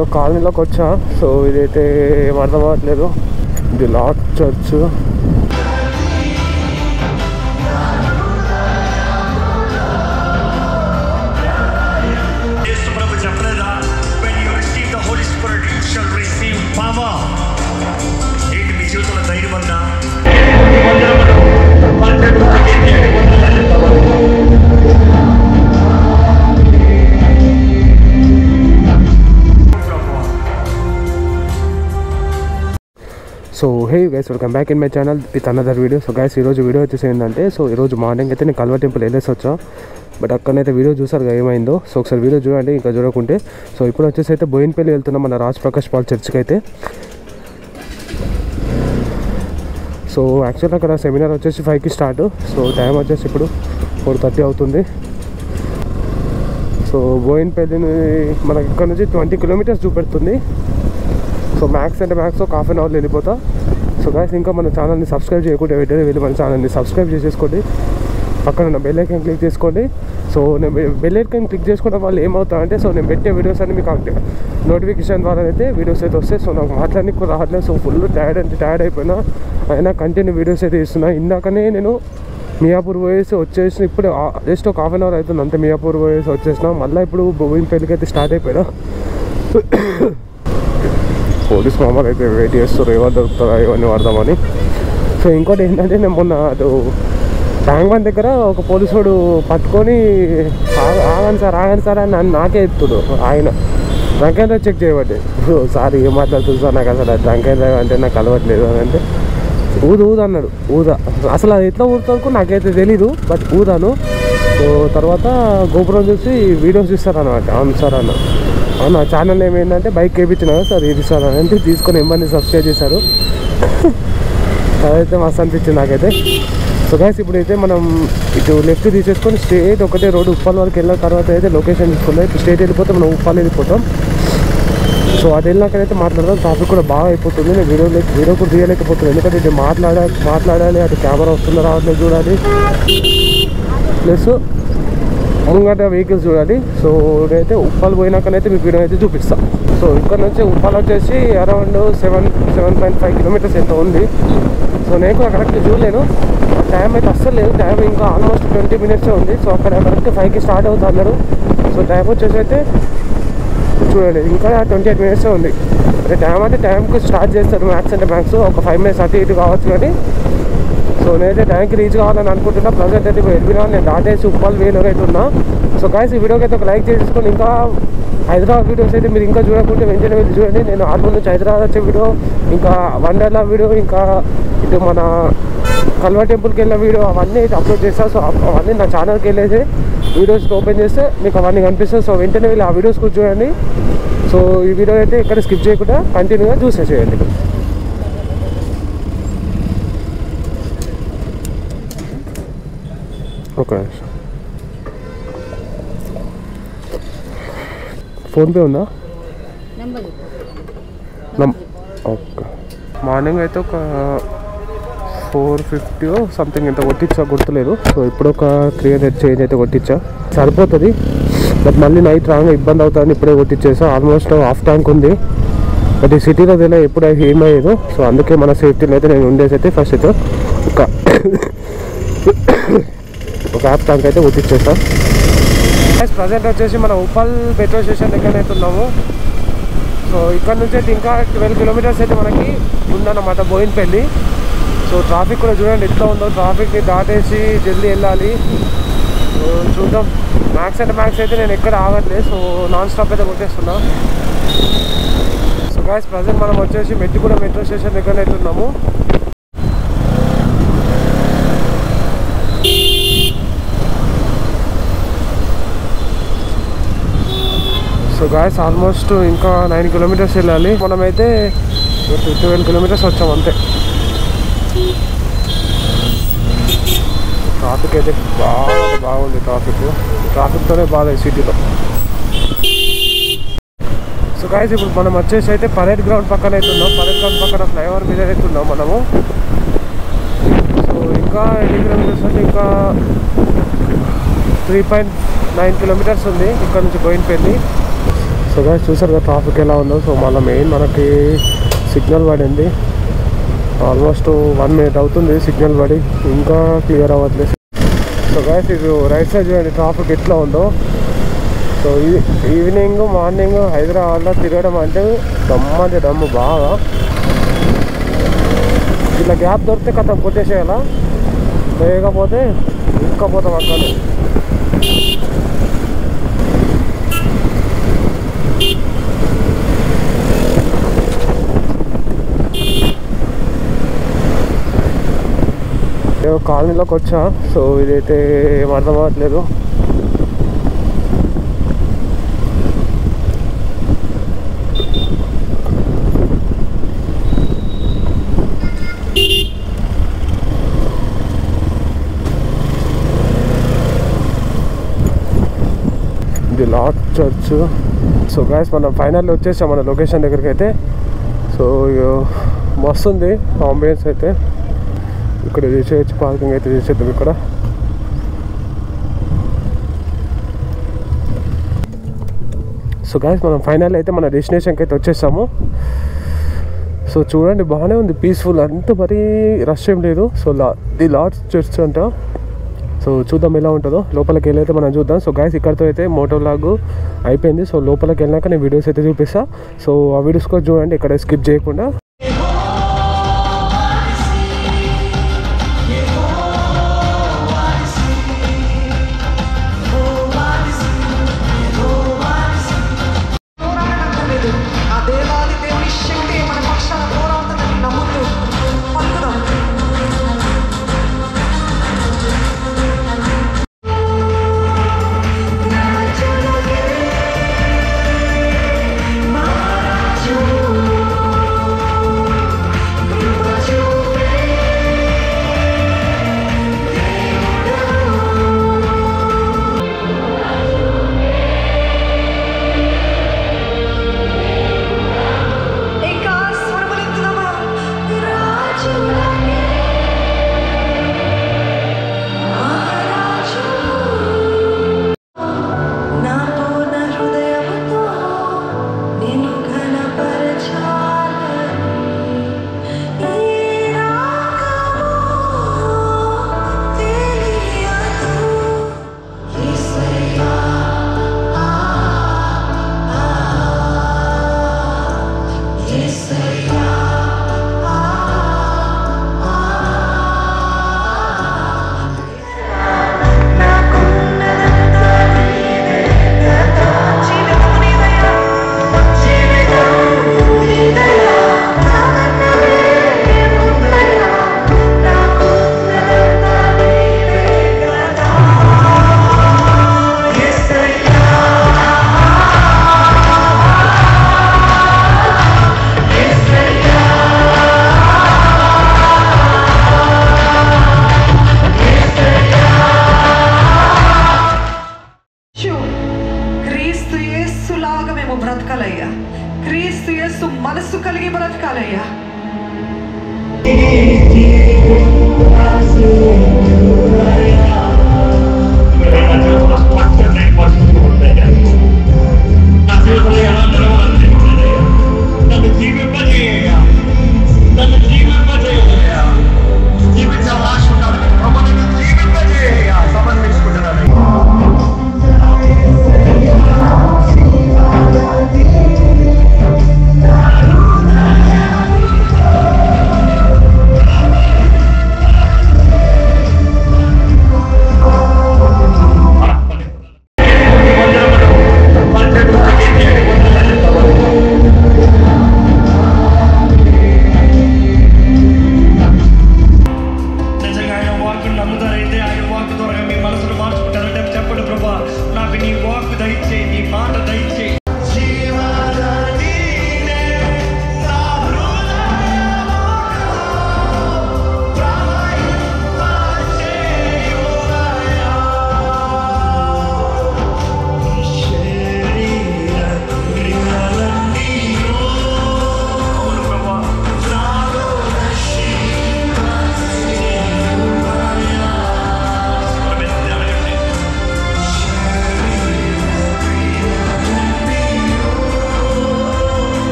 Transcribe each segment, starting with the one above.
కాలనీలోకి వచ్చా సో ఇదైతే ఏం అర్థం అవ్వట్లేదు ఇది లాట్ చర్చ్ యేసు ప్రభు చెప్పలేదా when you receive the holy spirit you shall receive power ఏంటి మీ జీవితంలో ధైర్యం ఉందా so hey guys welcome back in my channel with another video so guys ఈరోజు వీడియో వచ్చేసి ఏంటంటే సో ఈరోజు మార్నింగ్ అయితే నేను కల్వ టెంపుల్ వెళ్ళేసి వచ్చా బట్ అక్కడైతే వీడియో చూసారు కదా ఏమైందో సో ఒకసారి వీడియో చూడండి ఇంకా చూడకుంటే సో ఇప్పుడు వచ్చేసి అయితే బోయిన్పల్లి వెళ్తున్నాం మన రాజ్ ప్రకాష్ పాల్ చర్చ్కి అయితే సో యాక్చువల్గా అక్కడ సెమినార్ వచ్చేసి ఫైవ్కి స్టార్ట్ సో టైం వచ్చేసి ఇప్పుడు ఫోర్ థర్టీ అవుతుంది సో బోయిన్పల్లిని మనకి ఇక్కడ నుంచి ట్వంటీ కిలోమీటర్స్ చూపెడుతుంది సో మ్యాక్స్ అంటే మ్యాక్స్ ఒక హాఫ్ అన్ అవర్లో వెళ్ళిపోతా సో గాయస్ ఇంకా మన ఛానల్ని సబ్స్క్రైబ్ చేయకుండా వెంటనే వెళ్ళి మన ఛానల్ని సబ్స్క్రైబ్ చేసేసుకోండి పక్కన ఉన్న బెల్ ఐకాన్ క్లిక్ చేసుకోండి సో నేను బెల్ ఐకాన్ క్లిక్ చేసుకోవడం వల్ల ఏమవుతా అంటే సో నేను పెట్టే వీడియోస్ అన్ని మీకు నోటిఫికేషన్ ద్వారా అయితే వీడియోస్ అయితే వస్తాయి సో నాకు మాట్లాడడానికి కూడా రావట్లేదు సో ఫుల్ టైర్డ్ అంటే టైర్డ్ అయిపోయినా అయినా కంటిన్యూ వీడియోస్ అయితే ఇస్తున్నా ఇందాకనే నేను మియాపూర్ పోయేసి వచ్చేసి ఇప్పుడు జస్ట్ ఒక హాఫ్ అన్ అవర్ అవుతుంది అంతే మియాపూర్ పోయేసి వచ్చేసిన మళ్ళీ ఇప్పుడు బోయినపల్లికి అయితే స్టార్ట్ అయిపోయినా పోలీస్ మామూలు అయితే వెయిట్ చేస్తారు ఎవరు దొరుకుతారా ఇవన్నీ వాడదామని సో ఇంకోటి ఏంటంటే నేను మొన్న అటు ట్యాంక్ బండ్ దగ్గర ఒక పోలీసు వాడు పట్టుకొని "ఆగ- ఆగండి సార్ ఆగండి సార్ అని నన్ను నాకే ఎత్తుడు ఆయన డ్రంక్ చెక్ చేయబట్టి సార్ ఏం మాట్లాడుతుంది సార్ నాకు అసలు డ్రంక్ అంటే నాకు అలవట్లేదు అని అంటే ఊదు ఊదు అన్నాడు ఊదా అసలు అది ఎట్లా ఊరుతానుకో నాకైతే తెలీదు బట్ ఊదాను సో తర్వాత గోపురం చూసి వీడియోస్ తీస్తారు అనమాట అవును సార్ అన్న అవును నా ఛానల్ ఏమైందంటే బైక్ వేయించిన కదా సార్ ఇది సార్ అని అంటే తీసుకొని ఎంబర్ని సబ్స్క్రైబ్ చేశారు అదైతే మస్తు అనిపించింది నాకైతే సో గైస్ ఇప్పుడైతే మనం ఇటు లెఫ్ట్ తీసేసుకొని స్ట్రేట్ ఒకటే రోడ్డు ఉప్పాల వరకు వెళ్ళిన తర్వాత అయితే లొకేషన్ తీసుకుందాం ఇప్పుడు స్ట్రేట్ వెళ్ళిపోతే మనం ఉప్పాలు వెళ్ళిపోతాం సో అది వెళ్ళినాకైతే మాట్లాడదాం ట్రాఫిక్ కూడా బాగా అయిపోతుంది నేను వీడియో వీడియో కూడా తీయలేకపోతున్నాను ఎందుకంటే ఇటు మాట్లాడా మాట్లాడాలి అటు కెమెరా వస్తుందో రావట్లేదు చూడాలి ప్లస్ ముంగట వెహికల్స్ చూడాలి సో నేనైతే ఉప్పాలు పోయినాకనైతే మీకు వీడియో అయితే చూపిస్తాను సో ఇక్కడ నుంచి ఉప్పాలు వచ్చేసి around seven seven point five kilometres ఎంత ఉంది సో నేను కూడా కరెక్ట్ చూడలేను టైం అయితే అస్సలు లేదు టైం ఇంకా ఆల్మోస్ట్ ట్వంటీ మినిట్స్ ఉంది సో అక్కడ కరెక్ట్ ఫైవ్కి స్టార్ట్ అవుతా అన్నారు సో టైం వచ్చేసి అయితే చూడండి ఇంకా ట్వంటీ ఎయిట్ మినిట్స్ ఉంది అంటే టైం అంటే టైంకి స్టార్ట్ చేస్తారు మ్యాక్స్ అంటే మ్యాక్స్ ఒక ఫైవ్ మినిట్స్ అటు ఇటు కావచ్చు కానీ సో నేనైతే టైంకి రీచ్ కావాలని అనుకుంటున్నా ప్రజెంట్ అయితే ఇప్పుడు ఎల్బినా నేను దాటేసి ఉప్పల్ వేలో అయితే ఉన్నా సో గాయస్ ఈ వీడియోకి అయితే ఒక లైక్ చేసుకొని ఇంకా హైదరాబాద్ వీడియోస్ అయితే మీరు ఇంకా చూడకుంటే వెంటనే వెళ్ళి చూడండి నేను ఆర్మూర్ నుంచి హైదరాబాద్ వచ్చే వీడియో ఇంకా వండర్లా వీడియో ఇంకా ఇటు మన కల్వా టెంపుల్కి వెళ్ళిన వీడియో అవన్నీ అయితే అప్లోడ్ చేస్తాను సో అవ- అవన్నీ నా ఛానల్కి వెళ్ళేసి వీడియోస్ ఓపెన్ చేస్తే మీకు అవన్నీ కనిపిస్తాయి సో వెంటనే వెళ్ళి ఆ వీడియోస్ కూడా చూడండి సో ఈ వీడియో అయితే ఎక్కడ స్కిప్ చేయకుండా కంటిన్యూగా చూసేసేయండి ఒక నిమిషం ఫోన్పే ఉందా నెంబర్ నమ్ ఓకే మార్నింగ్ అయితే ఒక ఫోర్ ఫిఫ్టీ సంథింగ్ ఇంత కొట్టించా గుర్తులేదు సో ఇప్పుడు ఒక త్రీ హండ్రెడ్ చేంజ్ అయితే కొట్టించా సరిపోతుంది బట్ మళ్ళీ నైట్ రాగా ఇబ్బంది అవుతుందని ఇప్పుడే కొట్టించేసా ఆల్మోస్ట్ హాఫ్ ట్యాంక్ ఉంది బట్ ఈ సిటీలో తెలియదు ఎప్పుడు ఏమయ్యేదో సో అందుకే మన సేఫ్టీలో అయితే నేను ఉండేసి అయితే ఫస్ట్ అయితే ఒక ఒక హాఫ్ ట్యాంక్ అయితే కొట్టించేసా ప్రజెంట్ వచ్చేసి మన ఉప్పల్ పెట్రోల్ స్టేషన్ దగ్గర అయితే ఉన్నాము సో ఇక్కడ నుంచి అయితే ఇంకా ట్వెల్వ్ కిలోమీటర్స్ అయితే మనకి ఉందన్నమాట బోయిన్పల్లి సో ట్రాఫిక్ కూడా చూడండి ఎట్లా ఉందో ట్రాఫిక్ని దాటేసి జల్దీ వెళ్ళాలి సో చూద్దాం మ్యాక్స్ అంటే మ్యాక్స్ అయితే నేను ఎక్కడ ఆగట్లేదు సో నాన్ స్టాప్ అయితే కొట్టేస్తున్నా సో గాయస్ ప్రజెంట్ మనం వచ్చేసి మెట్టిగూడ మెట్రో స్టేషన్ దగ్గర అయితే ఉన్నాము సో గాయస్ ఆల్మోస్ట్ ఇంకా నైన్ కిలోమీటర్స్ వెళ్ళాలి మనమైతే ట్వెల్వ్ కిలోమీటర్స్ వచ్చాం అంతే ట్రాఫిక్ అయితే బాగా బాగుంది ట్రాఫిక్ ట్రాఫిక్తోనే బాధ ఈ సిటీలో సో గాయస్ ఇప్పుడు మనం వచ్చేసి అయితే పరేడ్ గ్రౌండ్ పక్కన అయితే ఉన్నాం పరేడ్ గ్రౌండ్ పక్కన ఫ్లైఓవర్ మీద అయితే ఉన్నాం మనము సో ఇంకా ఎన్ని కిలోమీటర్స్ అంటే ఇంకా త్రీ పాయింట్ నైన్ కిలోమీటర్స్ ఉంది ఇక్కడ నుంచి బోయినపల్లి సో గాయస్ చూసారు కదా ట్రాఫిక్ ఎలా ఉందో సో మళ్ళీ మెయిన్ మనకి సిగ్నల్ పడింది ఆల్మోస్ట్ వన్ మినిట్ అవుతుంది సిగ్నల్ పడి ఇంకా క్లియర్ అవ్వట్లేదు సో గాయస్ ఇది రైట్ సైడ్ చూడండి ట్రాఫిక్ ఎట్లా ఉందో సో ఈ ఈవినింగ్ మార్నింగ్ హైదరాబాద్లో తిరగడం అంటే దమ్మంటే దమ్ము బాగా ఇట్లా గ్యాప్ దొరికితే కథ కొట్టేసేయాలా లేకపోతే ఇంకా పోతాం అక్కడ ఏదో కాలనీలోకి వచ్చా సో ఇదైతే ఏం అర్థం అవ్వట్లేదు ఇది లాట్ చర్చ్ సో గాయస్ మనం ఫైనల్ వచ్చేసాం మన లొకేషన్ దగ్గరికి అయితే సో ఇగో మస్తు ఉంది ఆంబియన్స్ అయితే ఇక్కడ చేసేయచ్చు పార్కింగ్ అయితే చేసేద్దాం ఇక్కడ సో గాయస్ మనం ఫైనల్ అయితే మన డెస్టినేషన్కి అయితే వచ్చేసాము సో చూడండి బాగానే ఉంది పీస్ఫుల్ అంత మరీ రష్ ఏం లేదు సో లా ది లార్జ్ చర్చ్ అంట సో చూద్దాం ఎలా ఉంటుందో లోపలికి వెళ్ళైతే మనం చూద్దాం సో గాయస్ ఇక్కడతో అయితే మోటో లాగ్ అయిపోయింది సో లోపలికి వెళ్ళాక నేను వీడియోస్ అయితే చూపిస్తా సో ఆ వీడియోస్ కూడా చూడండి ఇక్కడ స్కిప్ చేయకుండా పోరాడనక్కర్లేదు ఆ దేవాది దేవుని శక్తి మన పక్షాన పోరాడుతుందని నమ్ముతూ పలుకుదాం రాజులకే మహారాజు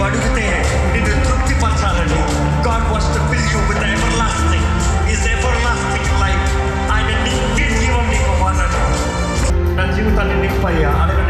అడిగితే నిన్ను తృప్తిపరచాలని God was to fill you with everlasting is everlasting life ఆయన నిత్య జీవం నీకు ఇవ్వాలని నా జీవితాన్ని నింపయ్యా అడగ